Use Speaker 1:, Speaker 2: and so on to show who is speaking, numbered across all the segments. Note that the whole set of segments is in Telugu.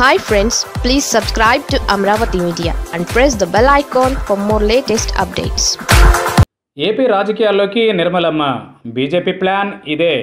Speaker 1: hi friends please subscribe to Amaravati media and press the bell icon for more latest updates
Speaker 2: AP రాజకీయాల్లోకి నిర్మలమ్మ బీజేపీ ప్లాన్ ఇదే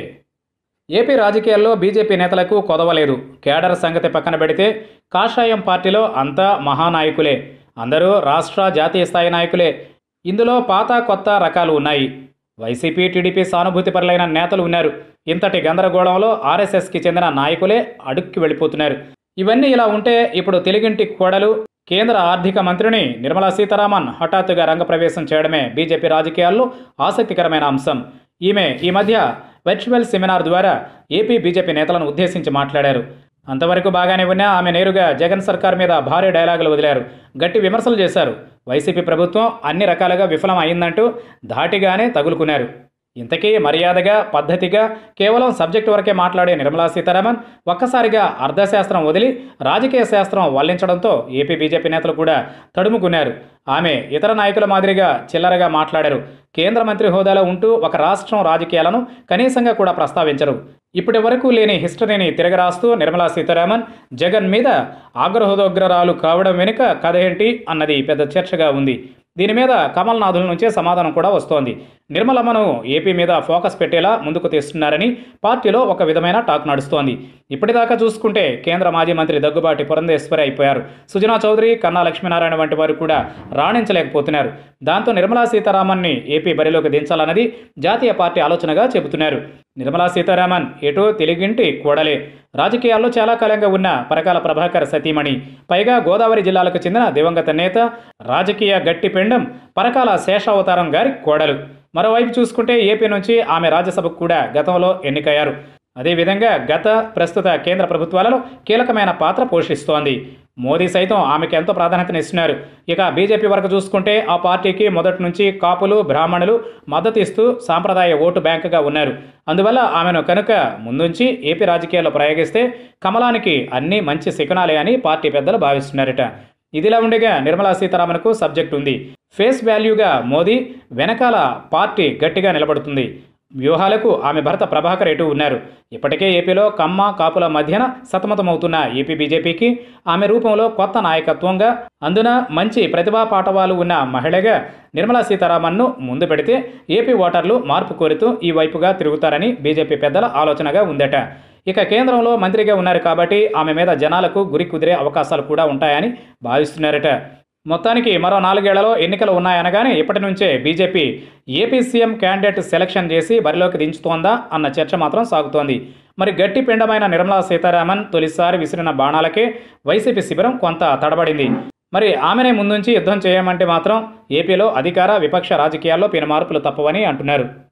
Speaker 2: ఏపీ రాజకీయాల్లో బీజేపీ నేతలకు కొదవలేదు కేడర్ సంగతి పక్కన పెడితే కాషాయం పార్టీలో అంతా మహానాయకులే అందరూ రాష్ట్ర జాతీయ స్థాయి నాయకులే ఇందులో పాత కొత్త రకాలు ఉన్నాయి వైసీపీ టీడీపీ సానుభూతిపరులైన నేతలు ఉన్నారు ఇంతటి గందరగోళంలో ఆర్ఎస్ఎస్కి చెందిన నాయకులే అడుక్కి వెళ్ళిపోతున్నారు ఇవన్నీ ఇలా ఉంటే ఇప్పుడు తెలుగింటి కోడలు కేంద్ర ఆర్థిక మంత్రిని నిర్మలా సీతారామన్ హఠాత్తుగా రంగప్రవేశం చేయడమే బీజేపీ రాజకీయాల్లో ఆసక్తికరమైన అంశం ఈమె ఈ మధ్య వర్చువల్ సెమినార్ ద్వారా ఏపీ బీజేపీ నేతలను ఉద్దేశించి మాట్లాడారు అంతవరకు బాగానే ఉన్నా ఆమె నేరుగా జగన్ సర్కార్ మీద భారీ డైలాగులు వదిలారు గట్టి విమర్శలు చేశారు వైసీపీ ప్రభుత్వం అన్ని రకాలుగా విఫలం అయిందంటూ ధాటిగానే తగులుకున్నారు ఇంతకీ మర్యాదగా పద్ధతిగా కేవలం సబ్జెక్టు వరకే మాట్లాడే నిర్మలా సీతారామన్ ఒక్కసారిగా అర్థశాస్త్రం వదిలి రాజకీయ శాస్త్రం వల్లించడంతో ఏపీ బీజేపీ నేతలు కూడా తడుముకున్నారు ఆమె ఇతర నాయకుల మాదిరిగా చిల్లరగా మాట్లాడారు కేంద్ర మంత్రి హోదాలో ఉంటూ ఒక రాష్ట్రం రాజకీయాలను కనీసంగా కూడా ప్రస్తావించరు ఇప్పటి వరకు లేని హిస్టరీని తిరగరాస్తూ నిర్మలా సీతారామన్ జగన్ మీద ఆగ్రహోదోగ్రరాలు కావడం వెనుక కథ ఏంటి అన్నది పెద్ద చర్చగా ఉంది దీని మీద కమల్నాథుల నుంచే సమాధానం కూడా వస్తోంది నిర్మలమ్మను ఏపీ మీద ఫోకస్ పెట్టేలా ముందుకు తెస్తున్నారని పార్టీలో ఒక విధమైన టాక్ నడుస్తోంది ఇప్పటిదాకా చూసుకుంటే కేంద్ర మాజీ మంత్రి దగ్గుబాటి పురంధేశ్వరి అయిపోయారు సుజనా చౌదరి కన్నా లక్ష్మీనారాయణ వంటి వారు కూడా రాణించలేకపోతున్నారు దాంతో నిర్మలా సీతారామన్ని ఏపీ బరిలోకి దించాలన్నది జాతీయ పార్టీ ఆలోచనగా చెబుతున్నారు నిర్మలా సీతారామన్ ఎటో తెలుగింటి కూడలే రాజకీయాల్లో చాలా కాలంగా ఉన్న పరకాల ప్రభాకర్ సతీమణి పైగా గోదావరి జిల్లాలకు చెందిన దివంగత నేత రాజకీయ గట్టి పెండం పరకాల శేషావతారం గారి కోడలు మరోవైపు చూసుకుంటే ఏపీ నుంచి ఆమె రాజ్యసభకు కూడా గతంలో ఎన్నికయ్యారు అదేవిధంగా గత ప్రస్తుత కేంద్ర ప్రభుత్వాలలో కీలకమైన పాత్ర పోషిస్తోంది మోదీ సైతం ఆమెకు ఎంతో ప్రాధాన్యతనిస్తున్నారు ఇక బీజేపీ వరకు చూసుకుంటే ఆ పార్టీకి మొదటి నుంచి కాపులు బ్రాహ్మణులు మద్దతు ఇస్తూ సాంప్రదాయ ఓటు బ్యాంకుగా ఉన్నారు అందువల్ల ఆమెను కనుక ముందుంచి ఏపీ రాజకీయాల్లో ప్రయోగిస్తే కమలానికి అన్ని మంచి శిఖనాలే అని పార్టీ పెద్దలు భావిస్తున్నారట ఇదిలా ఉండగా నిర్మలా సీతారామన్కు సబ్జెక్ట్ ఉంది ఫేస్ వాల్యూగా మోదీ వెనకాల పార్టీ గట్టిగా నిలబడుతుంది వ్యూహాలకు ఆమె భర్త ప్రభాకర్ ఎటు ఉన్నారు ఇప్పటికే ఏపీలో కమ్మ కాపుల మధ్యన సతమతమవుతున్న ఏపీ బీజేపీకి ఆమె రూపంలో కొత్త నాయకత్వంగా అందున మంచి ప్రతిభా పాఠవాలు ఉన్న మహిళగా నిర్మలా సీతారామన్ను ముందు పెడితే ఏపీ ఓటర్లు మార్పు కోరుతూ ఈ వైపుగా తిరుగుతారని బీజేపీ పెద్దల ఆలోచనగా ఉందట ఇక కేంద్రంలో మంత్రిగా ఉన్నారు కాబట్టి ఆమె మీద జనాలకు గురి కుదిరే అవకాశాలు కూడా ఉంటాయని భావిస్తున్నారట మొత్తానికి మరో నాలుగేళ్లలో ఎన్నికలు ఉన్నాయనగానే ఇప్పటి నుంచే BJP AP CM candidate selection చేసి బరిలోకి దించుతోందా అన్న చర్చ మాత్రం సాగుతోంది మరి గట్టి పిండమైన నిర్మలా సీతారామన్ తొలిసారి విసిరిన బాణాలకే వైసీపీ శిబిరం కొంత తడబడింది మరి ఆమెనే ముందుంచి యుద్ధం చేయమంటే మాత్రం ఏపీలో అధికార విపక్ష రాజకీయాల్లో పెను మార్పులు తప్పవని అంటున్నారు